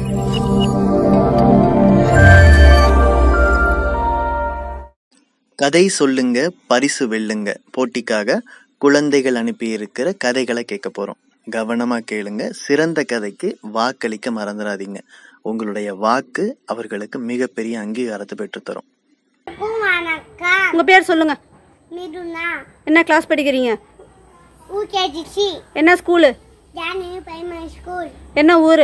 கதை சொல்லுங்க பரிசு வெல்லுங்க போட்டிக்காக குழந்தைகள் அனுப்பியிருக்கிற கதைகளை கேட்க போறோம் கவனமா கேளுங்க சிறந்த கதைக்கு வாக்களிக்க மறந்துடாதீங்க உங்களுடைய வாக்கு அவர்களுக்கு மிகப்பெரிய அங்கீகாரத்தை பெற்றுத்தரும் வணக்கம் உங்க பேர் சொல்லுங்க மிதுனா என்ன கிளாஸ் படிக்கிறீங்க ஊகேஜிசி என்ன ஸ்கூலு ஜானி பிரைமரி ஸ்கூல் என்ன ஊரு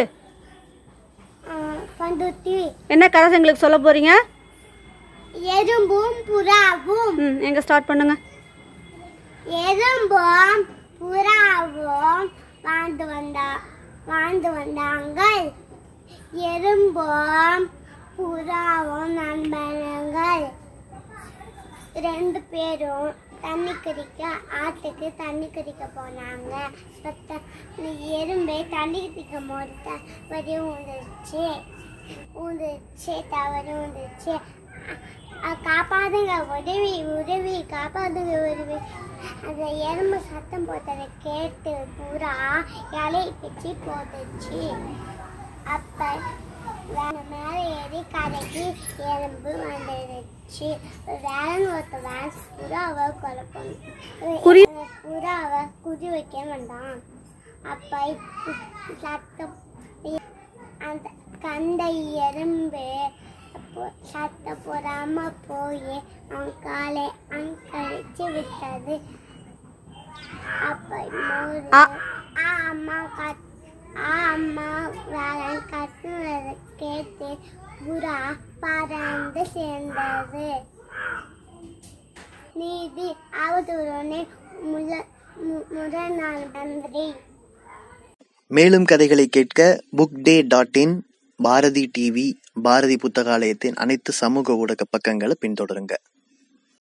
பந்துத்தி என்ன கதை எங்களுக்கு சொல்ல போறீங்க எறும்பும் புறாவும் ம் எங்க ஸ்டார்ட் பண்ணுங்க எறும்பும் புறாவும் வாழ்ந்து வந்தா வாழ்ந்து வந்தாங்கள் எறும்பும் புறாவும் நண்பர்கள் ரெண்டு பேரும் தண்ணி குடிக்க ஆற்றுக்கு தண்ணி குடிக்க போனாங்க பத்த- இந்த எறும்பு தண்ணி குடிக்கும் போது தவறி ஊந்துச்சு ஊந்துச்சு தவறி ஊந்துச்சு அ- அ- காப்பாதுங்க உதவி உதவி காப்பாதுங்க உதவி அந்த எறும்பு சத்தம் போட்டதை கேட்டு பூரா இலை பிச்சு போட்டுச்சு அப்ப வேற மேலே ஏறி கரைக்கு எறும்பு வந்துடுச்சு வேலன் ஒருத்தவன் புறாவை கொலை பண்ண குறி- புறாவை குறி வைக்க வேண்டாம் அப்ப சத்தம் அந்த கண்ட எறும்பு அப்போ சத்த போடாம போய் அவன் காலை அங்கடிச்சு விட்டது அப்ப மோரு ஆ. ஆ அம்மா கத் ஆ அம்மா வேலன் கத்துனதை கேட்டு புறா பறந்து சேர்ந்தது நீதி அவதூறனே முல மு- முதல் நாள் நன்றி மேலும் கதைகளை கேட்க book day dot in Bharathi TV Bharathi புத்தகாலயத்தின் அனைத்து சமூக ஊடக பக்கங்களை பின்தொடருங்க